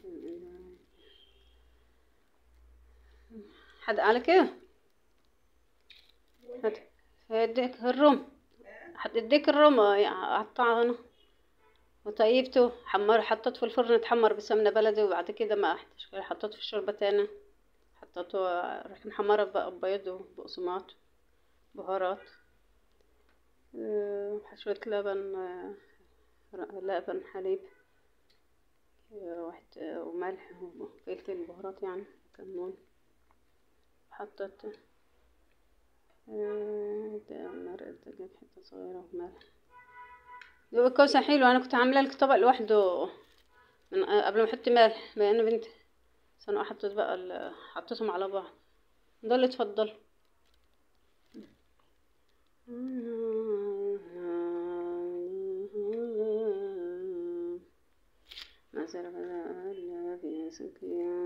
حد عليك ايه هات هيديك الروم هتديك الروم قطعه هنا وطيبته حمر حطيته في الفرن اتحمر بسمنة بلدي وبعد كده ما حطيته في الشوربة تاني حطيته رحت محمرة بقى ببيض وبقسماط بهارات آه، شوية لبن آه، لبن حليب آه، واحد آه، وملح وفلفل بهارات يعني كمون حطيت آه، ده مرقة دجاج حتة صغيرة وملح دوب الكوسة حلوة أنا كنت عاملة لك طبق لوحده من قبل ما أحط ملح بما إن بنتي بس أنا حطيت بقى ال- حطيتهم على بعض ده اللي اتفضل ما زال الذي سكين